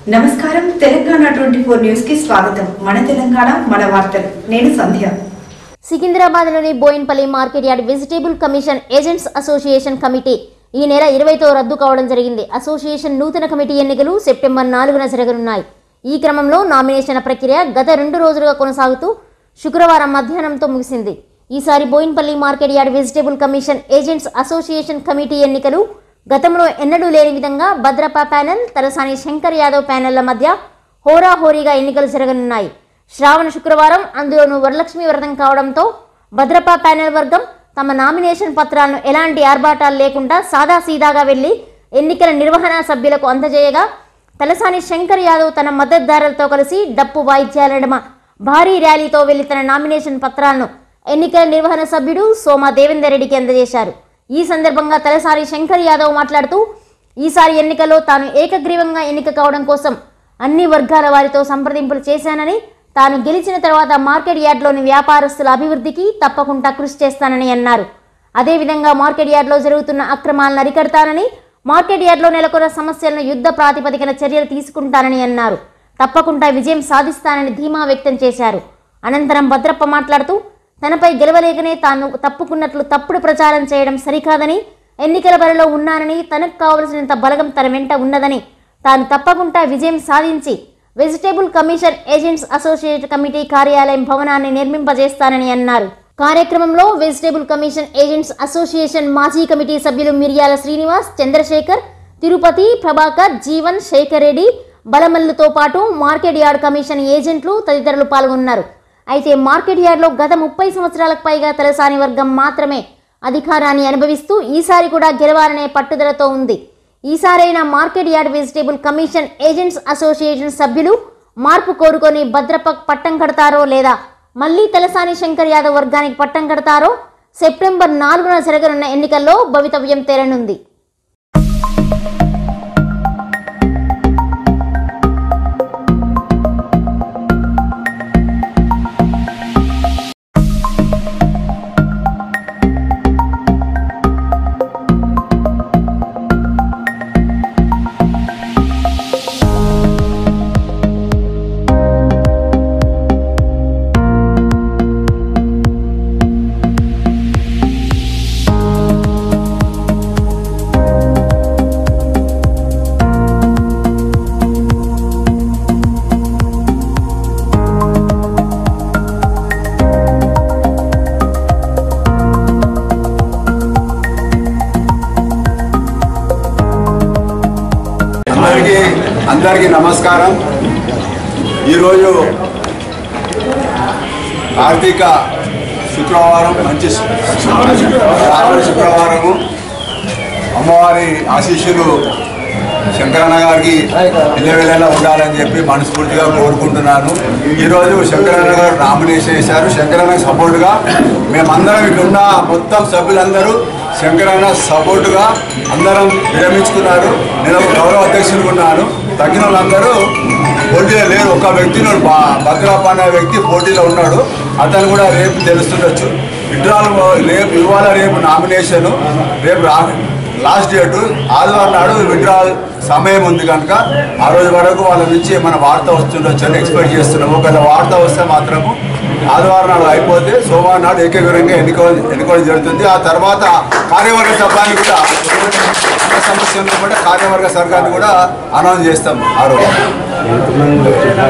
నమస్కారం Telangana twenty four news కి స్వాగతం మన తెలంగాణ మన వార్తలు నేను సంధ్య సికింద్రాబాద్లోని Boinpally market yard vegetable commission agents association committee ఈ నెల ఇరవైతో రద్దు కావడం జరిగింది అసోసియేషన్ నూతన కమిటీ ఎన్నికలు సెప్టెంబర్ నాలుగున జరగనున్నాయి ఈ క్రమంలో నామినేషన్ ప్రక్రియ గత రెండు రోజులుగా కొనసాగుతూ శుక్రవారం మధ్యాహ్నంతో ముగిసింది ఈసారి Boinpally market yard vegetable commission agents association committee ఎన్నికలు గతంలో ఎన్నడూ లేని విధంగా భద్రపా ప్యానెల్ తలసాని శంకర్ యాదవ్ ప్యానెళ్ల మధ్య హోరాహోరీగా ఎన్నికలు జరగనున్నాయి శ్రావణ శుక్రవారం అందులోనూ వరలక్ష్మి వ్రతం కావడంతో భద్రపా ప్యానెల్ వర్గం తమ నామినేషన్ పత్రాలను ఎలాంటి ఆర్భాటాలు లేకుండా సాదాసీదాగా వెళ్లి ఎన్నికల నిర్వహణ సభ్యులకు అందజేయగా తలసాని శంకర్ యాదవ్ తన మద్దతుదారులతో కలిసి డప్పు వాయిద్యాల నడుమ భారీ ర్యాలీతో వెళ్లి తన నామినేషన్ పత్రాలను ఎన్నికల నిర్వహణ సభ్యుడు సోమ దేవేందర్ రెడ్డికి అందజేశారు ఈ సందర్భంగా తలసాని శంకర్ యాదవ్ మాట్లాడుతూ ఈసారి ఎన్నికల్లో తాను ఏకగ్రీవంగా ఎన్నిక కావడం కోసం అన్ని వర్గాల వారితో సంప్రదింపులు చేశానని తాను గెలిచిన తర్వాత మార్కెట్ యార్డ్లోని వ్యాపారస్తుల అభివృద్ధికి తప్పకుండా కృషి చేస్తానని అన్నారు అదేవిధంగా మార్కెట్ యార్డ్లో జరుగుతున్న అక్రమాలను అరికడతానని మార్కెట్ యార్డ్లో నెలకొన్న సమస్యలను యుద్ధ ప్రాతిపదికన చర్యలు తీసుకుంటానని అన్నారు తప్పకుండా విజయం సాధిస్తానని ధీమా వ్యక్తం చేశారు అనంతరం భద్రప్ప మాట్లాడుతూ తనపై గెలవలేకనే తాను తప్పుకున్నట్లు తప్పుడు ప్రచారం చేయడం సరికాదని ఎన్నికల బరిలో ఉన్నానని తనకు కావలసినంత బలగం తన వెంట ఉన్నదని తాను తప్పకుండా విజయం సాధించి vegetable commission agents associate committee కార్యాలయం భవనాన్ని నిర్మింపజేస్తానని అన్నారు కార్యక్రమంలో వెజిటేబుల్ కమిషన్ ఏజెంట్స్ అసోసియేషన్ మాజీ కమిటీ సభ్యులు మిర్యాల శ్రీనివాస్ చంద్రశేఖర్ తిరుపతి ప్రభాకర్ జీవన్ శేఖర్ రెడ్డి బలమల్లుతో పాటు మార్కెట్ యార్డ్ కమిషన్ ఏజెంట్లు తదితరులు పాల్గొన్నారు అయితే మార్కెట్ యార్డ్లో గత ముప్పై సంవత్సరాలకు పైగా తలసాని వర్గం మాత్రమే అధికారాన్ని అనుభవిస్తూ ఈసారి కూడా గెలవాలనే పట్టుదలతో ఉంది ఈసారైనా market yard vegetable commission agents association సభ్యులు మార్పు కోరుకొని భద్రప పట్టం కడతారో లేదా మళ్ళీ తలసాని శంకర్ యాదవ్ వర్గానికి పట్టం కడతారో సెప్టెంబర్ నాలుగున జరగనున్న ఎన్నికల్లో భవితవ్యం తేలనుంది అందరికీ అందరికీ నమస్కారం ఈరోజు కార్తీక శుక్రవారం మంచి శ్రావణ శుక్రవారము అమ్మవారి ఆశీస్సులు శంకరన్న గారికి ఇళ్ళవేళలా ఉండాలని చెప్పి మనస్ఫూర్తిగా కోరుకుంటున్నాను ఈరోజు శంకరన్న గారు నామినేషన్ చేశారు శంకరన్న సపోర్టుగా మేమందరం ఇక్కడున్న మొత్తం సభ్యులందరూ శంకరన్న సపోర్టుగా అందరం విరమించుకున్నారు నేను ఒక గౌరవ అధ్యక్షులుగా ఉన్నాను తగ్గిన వాళ్ళందరూ పోటీలో లేరు ఒక వ్యక్తి భద్రప్ప అనే వ్యక్తి పోటీలో ఉన్నాడు అతను కూడా రేపు తెలుస్తుండొచ్చు విడ్రాల్ రేపు ఇవాళ రేపు నామినేషన్ రేపు రా లాస్ట్ డేటు ఆదివారం నాడు విడ్రాల్ సమయం ఉంది కనుక ఆ రోజు వరకు వాళ్ళ నుంచి ఏమైనా వార్త వస్తుండొచ్చు అని ఎక్స్పెక్ట్ చేస్తున్నాము ఒకవేళ వార్త వస్తే మాత్రము ఆదివారం నాడు అయిపోతే సోమవారం నాడు ఏకగ్రంగా ఎన్నుకోవడం ఎన్నుకోవడం జరుగుతుంది ఆ తర్వాత కార్యవర్గ సభ్యాన్ని కూడా ఉన్న సమస్య ఉంది కూడా కార్యవర్గ సర్కార్ని కూడా అనౌన్స్ చేస్తాం ఆ రోజు ఎంతమంది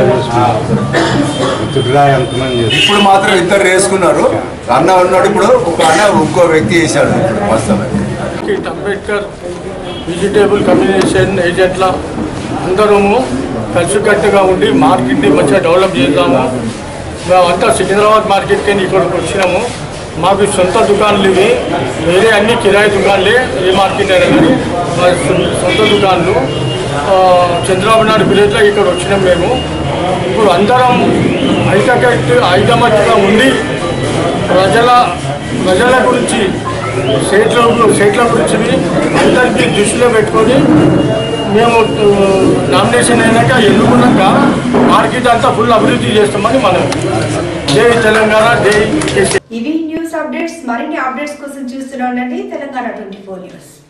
విత్డ్రా ఎంతమంది చేస్తారు? ఇప్పుడు మాత్రం ఇద్దరు వేసుకున్నారు అన్న ఉన్నాడు ఇప్పుడు ఒక అన్న ఇంకో వ్యక్తి వేశాడు ఇప్పుడు వాస్తవం కిట్ అంబేద్కర్ వెజిటేబుల్ కమ్యూనికేషన్ ఏజెంట్ల అందరము కలిసికట్టుగా ఉండి మార్కెట్ని మంచిగా డెవలప్ చేద్దాము మేమంతా సికింద్రాబాద్ మార్కెట్కి ఇక్కడికి వచ్చినాము మాకు సొంత దుకాణాలు ఇవి వేరే అన్ని కిరాయి దుకాణాలే ఏ మార్కెట్ అయినా కానీ మా సొ- సొంత దుకాణాలు ఆ, చంద్రబాబు నాయుడు విలేజ్లో ఇక్కడ వచ్చినాం మేము ఇప్పుడు అందరం ఐకకట్టు ఐకమత్యంగా ఉండి ప్రజల ప్రజల గురించి స్టేట్ల స్టేట్ల గురించి అందరికీ దృష్టిలో పెట్టుకొని మేము నామినేషన్ అయినాక ఎన్నుకున్నాక మార్కెట్ అంతా ఫుల్ అభివృద్ధి చేస్తామని మనం జై తెలంగాణ జై కేసీఆర్ ఇవి న్యూస్ అప్డేట్స్ మరిన్ని అప్డేట్స్ కోసం చూస్తూనే ఉండండి తెలంగాణ ట్వంటీ ఫోర్ న్యూస్